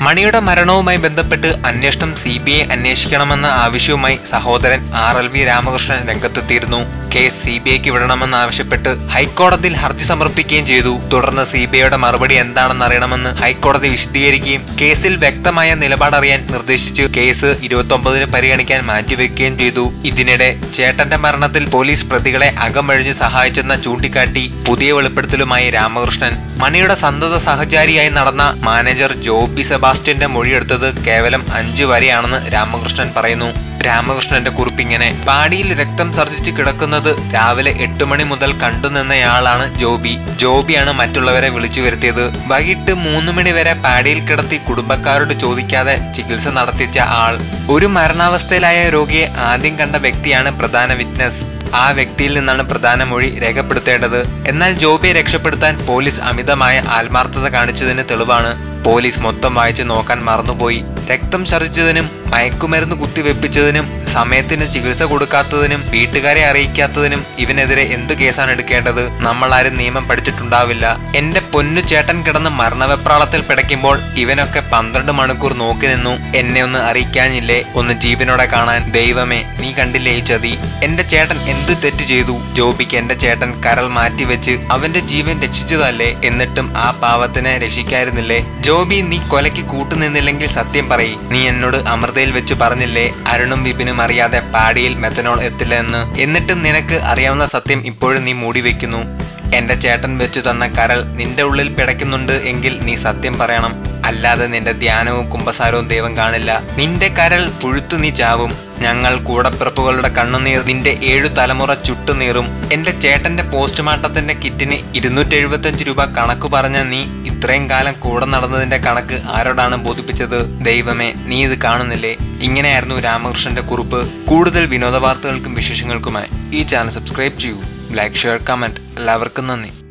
മണിയുടെ മരണവുമായി ബന്ധപ്പെട്ട് അന്വേഷണം സി ബി ഐ അന്വേഷിക്കണമെന്ന ആവശ്യവുമായി സഹോദരൻ ആർ എൽ വി രാമകൃഷ്ണൻ രംഗത്തെത്തിയിരുന്നു കേസ് സി ബി ഐക്ക് വിടണമെന്ന് ആവശ്യപ്പെട്ട് ഹൈക്കോടതിയിൽ ഹർജി സമർപ്പിക്കുകയും ചെയ്തു തുടർന്ന് സി ബി ഐയുടെ മറുപടി എന്താണെന്ന് അറിയണമെന്ന് ഹൈക്കോടതി വിശദീകരിക്കുകയും കേസിൽ വ്യക്തമായ നിലപാടറിയാൻ നിർദ്ദേശിച്ച് കേസ് ഇരുപത്തൊമ്പതിന് പരിഗണിക്കാൻ മാറ്റിവെക്കുകയും ചെയ്തു ഇതിനിടെ ചേട്ടന്റെ മരണത്തിൽ പോലീസ് പ്രതികളെ അകമഴിഞ്ഞ് സഹായിച്ചെന്ന ചൂണ്ടിക്കാട്ടി പുതിയ വെളിപ്പെടുത്തലുമായി രാമകൃഷ്ണൻ മണിയുടെ സന്തത സഹചാരിയായി നടന്ന മാനേജർ ജോബി സെബാസ്റ്റ്യന്റെ മൊഴിയെടുത്തത് കേവലം അഞ്ചു വരെയാണെന്ന് രാമകൃഷ്ണൻ പറയുന്നു രാമകൃഷ്ണന്റെ കുറിപ്പിങ്ങനെ പാടിയിൽ രക്തം സർജിച്ച് കിടക്കുന്നത് രാവിലെ എട്ട് മണി മുതൽ കണ്ടുനിന്നയാളാണ് ജോബി ജോബിയാണ് മറ്റുള്ളവരെ വിളിച്ചു വരുത്തിയത് വൈകിട്ട് മൂന്ന് മണി വരെ പാടിയിൽ കിടത്തി കുടുംബക്കാരോട് ചോദിക്കാതെ ചികിത്സ നടത്തിച്ച ആൾ ഒരു മരണാവസ്ഥയിലായ രോഗിയെ ആദ്യം കണ്ട വ്യക്തിയാണ് പ്രധാന വിറ്റ്നസ് ആ വ്യക്തിയിൽ നിന്നാണ് പ്രധാന മൊഴി രേഖപ്പെടുത്തേണ്ടത് എന്നാൽ ജോബിയെ രക്ഷപ്പെടുത്താൻ പോലീസ് അമിതമായ ആത്മാർത്ഥത കാണിച്ചതിന് തെളിവാണ് പോലീസ് മൊത്തം വായിച്ച് നോക്കാൻ മറന്നുപോയി രക്തം ഛർദിച്ചതിനും മയക്കുമരുന്ന് കുത്തിവെപ്പിച്ചതിനും സമയത്തിന് ചികിത്സ കൊടുക്കാത്തതിനും വീട്ടുകാരെ അറിയിക്കാത്തതിനും ഇവനെതിരെ എന്ത് കേസാണ് എടുക്കേണ്ടത് നമ്മൾ ആരും നിയമം പഠിച്ചിട്ടുണ്ടാവില്ല എന്റെ പൊന്നു ചേട്ടൻ കിടന്ന് മരണവെപ്രാളത്തിൽ പിടയ്ക്കുമ്പോൾ ഇവനൊക്കെ പന്ത്രണ്ട് മണിക്കൂർ നോക്കി നിന്നു എന്നെ ഒന്ന് അറിയിക്കാനില്ലേ ഒന്ന് ജീവനോടെ കാണാൻ ദൈവമേ നീ കണ്ടില്ലേ ഈ ചതി എന്റെ ചേട്ടൻ എന്ത് തെറ്റ് ചെയ്തു ജോബിക്ക് എന്റെ ചേട്ടൻ കരൾ മാറ്റിവെച്ച് അവന്റെ ജീവൻ രക്ഷിച്ചതല്ലേ എന്നിട്ടും ആ പാവത്തിനെ രക്ഷിക്കായിരുന്നില്ലേ ജോബി നീ കൊലയ്ക്ക് കൂട്ടുനിന്നില്ലെങ്കിൽ സത്യം പറയ് നീ എന്നോട് അമൃതയിൽ വെച്ച് പറഞ്ഞില്ലേ അരുണും വിപിനും അറിയാതെ പാടിയിൽ മെത്തനോൾ എത്തില്ല എന്ന് എന്നിട്ടും നിനക്ക് അറിയാവുന്ന സത്യം ഇപ്പോഴും നീ മൂടി വെക്കുന്നു എന്റെ ചേട്ടൻ വെച്ചു തന്ന കരൾ നിന്റെ ഉള്ളിൽ പിടയ്ക്കുന്നുണ്ട് എങ്കിൽ നീ സത്യം പറയണം അല്ലാതെ നിന്റെ ധ്യാനവും കുമ്പസാരവും ദൈവം കാണില്ല നിന്റെ കരൾ പുഴുത്തു നീ ചാവും ഞങ്ങൾ കൂടപ്പിറപ്പുകളുടെ കണ്ണുനീർ നിന്റെ ഏഴു തലമുറ ചുട്ടുനീറും എന്റെ ചേട്ടന്റെ പോസ്റ്റ്മോർട്ടത്തിന്റെ കിറ്റിന് ഇരുന്നൂറ്റി എഴുപത്തഞ്ച് രൂപ കണക്ക് പറഞ്ഞ നീ ഇത്രയും കാലം കൂടെ നടന്നതിന്റെ കണക്ക് ആരോടാണ് ബോധിപ്പിച്ചത് ദൈവമേ നീ ഇത് കാണുന്നില്ലേ ഇങ്ങനെയായിരുന്നു രാമകൃഷ്ണന്റെ കുറിപ്പ് കൂടുതൽ വിനോദ വാർത്തകൾക്കും വിശേഷങ്ങൾക്കുമായി ഈ ചാനൽ സബ്സ്ക്രൈബ് ചെയ്യൂ ലൈക്ക് ഷെയർ കമന്റ് എല്ലാവർക്കും നന്ദി